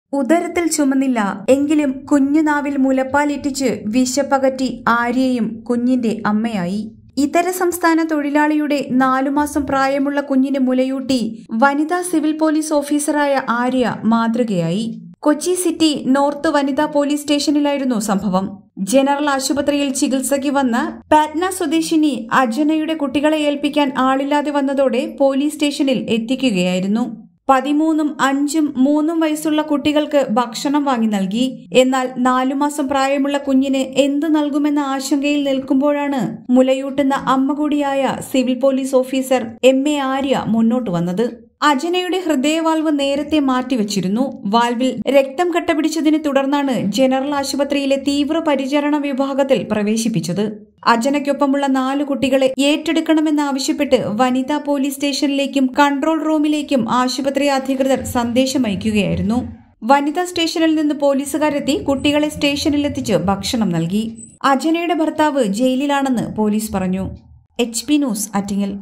ഉദരത്തിൽ ചുമന്നില്ല എങ്കിലും കുഞ്ഞുനാവിൽ മുലപ്പാലിറ്റിച്ച് വിശപ്പകറ്റി ആര്യയും കുഞ്ഞിന്റെ അമ്മയായി ഇതര സംസ്ഥാന തൊഴിലാളിയുടെ നാലുമാസം പ്രായമുള്ള കുഞ്ഞിന് മുലയൂട്ടി വനിതാ സിവിൽ പോലീസ് ഓഫീസറായ ആര്യ മാതൃകയായി കൊച്ചി സിറ്റി നോർത്ത് വനിതാ പോലീസ് സ്റ്റേഷനിലായിരുന്നു സംഭവം ജനറൽ ആശുപത്രിയിൽ ചികിത്സയ്ക്ക് വന്ന പാറ്റ്ന സ്വദേശിനി അജനയുടെ കുട്ടികളെ ഏൽപ്പിക്കാൻ ആളില്ലാതെ വന്നതോടെ പോലീസ് സ്റ്റേഷനിൽ എത്തിക്കുകയായിരുന്നു പതിമൂന്നും അഞ്ചും മൂന്നും വയസ്സുള്ള കുട്ടികൾക്ക് ഭക്ഷണം വാങ്ങി നൽകി എന്നാൽ നാലു മാസം പ്രായമുള്ള കുഞ്ഞിന് എന്ത് നൽകുമെന്ന ആശങ്കയിൽ നിൽക്കുമ്പോഴാണ് മുലയൂട്ടുന്ന അമ്മ കൂടിയായ civil police officer M A Arya മുന്നോട്ട് വന്നത് അജനയുടെ ഹൃദയവാൽവ് നേരത്തെ മാറ്റിവെച്ചിരുന്നു വാൽവിൽ രക്തം കട്ടപിടിച്ചതിനെ തുടർന്നാണ് ജനറൽ ആശുപത്രിയിലെ തീവ്രപരിചരണ വിഭാഗത്തിൽ പ്രവേശിപ്പിച്ചത് അജനയ്ക്കൊപ്പമുള്ള നാല് കുട്ടികളെ ഏറ്റെടുക്കണമെന്നാവശ്യപ്പെട്ട് വനിതാ പോലീസ് സ്റ്റേഷനിലേക്കും കൺട്രോൾ റൂമിലേക്കും ആശുപത്രി അധികൃതർ സന്ദേശമയക്കുകയായിരുന്നു വനിതാ സ്റ്റേഷനിൽ നിന്ന് പോലീസുകാരെത്തി കുട്ടികളെ സ്റ്റേഷനിലെത്തിച്ച് ഭക്ഷണം നൽകി അജനയുടെ ഭർത്താവ് ജയിലിലാണെന്ന് പോലീസ് പറഞ്ഞു H P news Attingal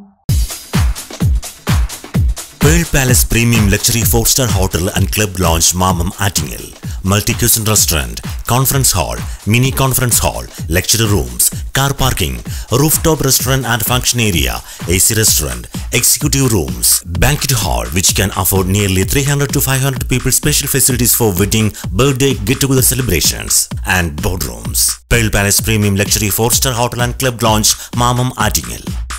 Pearl Palace Premium Luxury 4-star Hotel and Club Lounge Mamam Attingel. Multi-cuisine restaurant, conference hall, mini conference hall, lecture rooms, car parking, rooftop restaurant and function area, AC restaurant, executive rooms, banquet hall which can afford nearly 300 to 500 people special facilities for wedding, birthday, get-together celebrations and boardrooms. Pearl Palace Premium Luxury 4-star Hotel and Club Lounge Mamam Attingel.